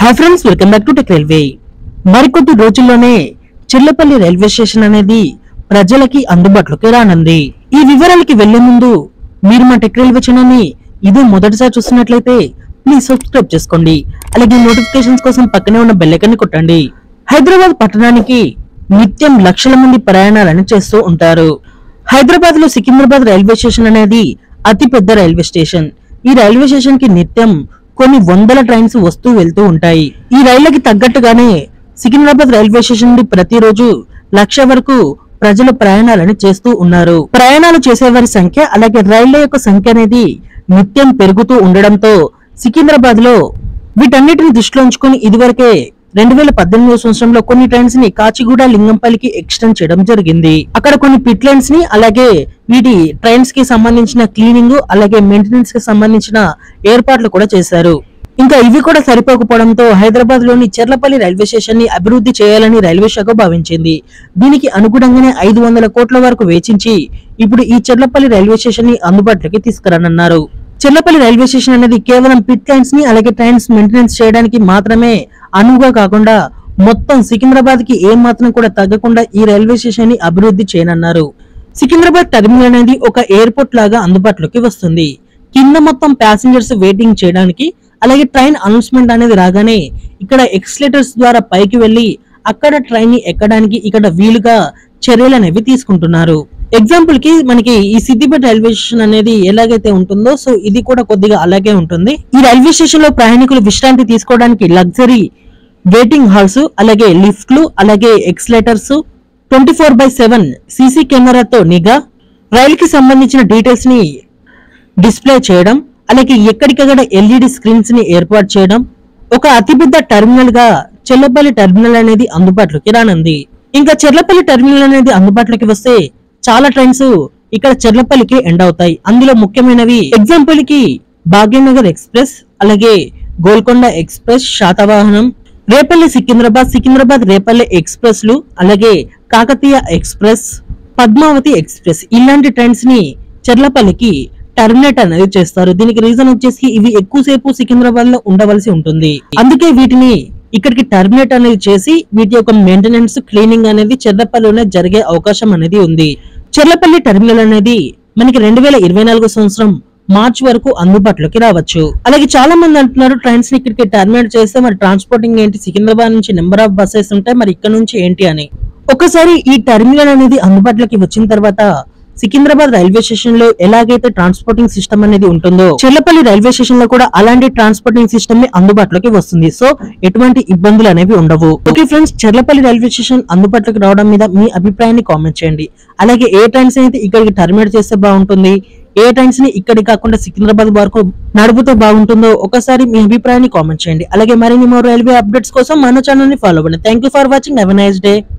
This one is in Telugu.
hi friends welcome back to tech railway మరికొద్ది రోజుల్లోనే చిల్లపల్లి రైల్వే స్టేషన్ అనేది ప్రజలకి అందుబాటులోకి రానుంది ఈ వివరాలకి వెళ్లే ముందు మీరు మా టెక్ రైల్వే ఛానల్ ని ఇది మొదటిసారి చూస్తున్నట్లయితే ప్లీజ్ సబ్స్క్రైబ్ చేసుకోండి అలాగే నోటిఫికేషన్స్ కోసం పక్కనే ఉన్న బెల్ ఐకాన్ ని కొట్టండి హైదరాబాద్ పట్టణానికి నిత్యం లక్షల మంది ప్రయాణాలను చేస్తూ ఉంటారు హైదరాబాద్ లో సికింద్రాబాద్ రైల్వే స్టేషన్ అనేది అతి పెద్ద రైల్వే స్టేషన్ ఈ రైల్వే స్టేషన్ కి నిత్యం కొన్ని వందల ట్రైన్స్ వస్తూ వెళ్తూ ఉంటాయి ఈ రైళ్లకి తగ్గట్టుగానే సికింద్రాబాద్ రైల్వే స్టేషన్ నుండి ప్రతిరోజు లక్ష వరకు ప్రజలు ప్రయాణాలను చేస్తూ ఉన్నారు ప్రయాణాలు చేసేవారి సంఖ్య అలాగే రైళ్ల యొక్క సంఖ్య అనేది నిత్యం పెరుగుతూ ఉండడంతో సికింద్రాబాద్ లో వీటన్నిటిని దృష్టిలో ఉంచుకొని ఇదివరకే రెండు వేల పద్దెనిమిదో సంవత్సరంలో కొన్ని ట్రైన్స్ ని కాచిగూడ లింగంపల్లికి ఎక్స్టెండ్ చేయడం జరిగింది అక్కడ కొన్ని పిట్ లైన్స్ ని అలాగే వీటి ట్రైన్స్ కి సంబంధించిన క్లీనింగ్ అలాగే మెయింటెనెన్స్ కి సంబంధించిన ఏర్పాట్లు కూడా చేశారు ఇంకా ఇవి కూడా సరిపోకపోవడంతో హైదరాబాద్ లోని చెర్లపల్లి రైల్వే స్టేషన్ ని అభివృద్ధి చేయాలని రైల్వే శాఖ భావించింది దీనికి అనుగుణంగానే ఐదు వందల కోట్ల వరకు వేచించి ఇప్పుడు ఈ చెర్లపల్లి రైల్వే స్టేషన్ ని అందుబాటులోకి తీసుకురానున్నారు చెర్లపల్లి రైల్వే స్టేషన్ అనేది కేవలం పిట్ లైన్స్ ని అలాగే ట్రైన్స్ మెయింటెనెన్స్ చేయడానికి మాత్రమే అనువుగా కాకుండా మొత్తం సికింద్రాబాద్ కి ఏ మాత్రం కూడా తగ్గకుండా ఈ రైల్వే స్టేషన్ ని అభివృద్ధి చేయనున్నారు సికింద్రాబాద్ టెర్మినల్ అనేది ఒక ఎయిర్పోర్ట్ లాగా అందుబాటులోకి వస్తుంది కింద మొత్తం ప్యాసింజర్స్ వెయిటింగ్ చేయడానికి అలాగే ట్రైన్ అనౌన్స్మెంట్ అనేది రాగానే ఇక్కడ ఎక్స్లేటర్స్ ద్వారా పైకి వెళ్లి అక్కడ ట్రైన్ ని ఎక్కడానికి ఇక్కడ వీలుగా చర్యలు అనేవి తీసుకుంటున్నారు ఎగ్జాంపుల్ కి మనకి ఈ సిద్దిపేట రైల్వే స్టేషన్ అనేది ఎలాగైతే ఉంటుందో సో ఇది కూడా కొద్దిగా అలాగే ఉంటుంది ఈ రైల్వే స్టేషన్ లో ప్రయాణికులు విశ్రాంతి తీసుకోవడానికి లగ్జరీ వెయిటింగ్ హాల్స్ అలాగే లిఫ్ట్లు అలాగే escalators twenty four by seven CC కెమెరాతో నిఘా రైలుకి సంబంధించిన డీటెయిల్స్ ని డిస్ప్లే చేయడం అలాగే ఎక్కడికక్కడ ఎల్ఈడి స్క్రీన్స్ ని ఏర్పాటు చేయడం ఒక అతిపెద్ద టెర్మినల్ గా చెల్లపల్లి టెర్మినల్ అనేది అందుబాటులోకి రానుంది ఇంకా చెర్లపల్లి టెర్మినల్ అనేది అందుబాటులోకి వస్తే చాలా ట్రైన్స్ ఇక్కడ చెర్లపల్లికి ఎండ్ అవుతాయి అందులో ముఖ్యమైనవి ఎగ్జాంపుల్ కి భాగ్యనగర్ ఎక్స్ప్రెస్ అలాగే గోల్కొండ ఎక్స్ప్రెస్ శాతవాహనం రేపల్లి సికింద్రాబాద్ సికింద్రాబాద్ రేపల్లి ఎక్స్ప్రెస్ లు అలాగే కాకతీయ ఎక్స్ప్రెస్ పద్మావతి ఎక్స్ప్రెస్ ఇలాంటి ట్రైన్స్ ని చెర్లపల్లికి టర్మినేట్ అనేది చేస్తారు దీనికి రీజన్ వచ్చేసి ఇవి ఎక్కువసేపు సికింద్రాబాద్ లో ఉండవలసి ఉంటుంది అందుకే వీటిని ఇక్కడికి టర్మినేట్ అనేది చేసి వీటి యొక్క మెయింటెనెన్స్ క్లీనింగ్ అనేది చెర్లపల్లిలోనే జరిగే అవకాశం అనేది ఉంది చెర్లపల్లి టెర్మినల్ అనేది మనకి రెండు వేల ఇరవై నాలుగో సంవత్సరం మార్చ్ వరకు అందుబాటులోకి రావచ్చు అలాగే చాలా మంది అంటున్నారు ట్రైన్స్ ని ఇక్కడికి టర్మినేట్ చేస్తే మరి ట్రాన్స్పోర్టింగ్ ఏంటి సికింద్రాబాద్ నుంచి నెంబర్ ఆఫ్ బస్సెస్ ఉంటాయి మరి ఇక్కడ నుంచి ఏంటి అని ఒకసారి ఈ టెర్మినల్ అనేది అందుబాటులోకి వచ్చిన తర్వాత సికింద్రాబాద్ రైల్వే స్టేషన్ లో ఎలాగైతే ట్రాన్స్పోర్టింగ్ సిస్టమ్ అనేది ఉంటుందో చెల్లపల్లి రైల్వే స్టేషన్ లో కూడా అలాంటి ట్రాన్స్పోర్టింగ్ సిస్టమ్ అందుబాటులోకి వస్తుంది సో ఎటువంటి ఇబ్బందులు అనేవి ఉండవు okay friends Cherlapalli railway station అందుబాటులోకి రావడం మీద మీ అభిప్రాయాన్ని కామెంట్ చేయండి అలాగే ఏ ట్రైన్స్ అయితే ఇక్కడికి టర్మినేట్ చేస్తే బాగుంటుంది ఏ ట్రైన్స్ ని ఇక్కడి కాకుండా సికింద్రాబాద్ వరకు నడుపుతో బాగుంటుందో ఒకసారి మీ అభిప్రాయాన్ని కామెంట్ చేయండి అలాగే మరిన్ని మరో రైల్వే అప్డేట్స్ కోసం మన ఛానల్ ని ఫాలో అవ్వండి thank you for watching have nice day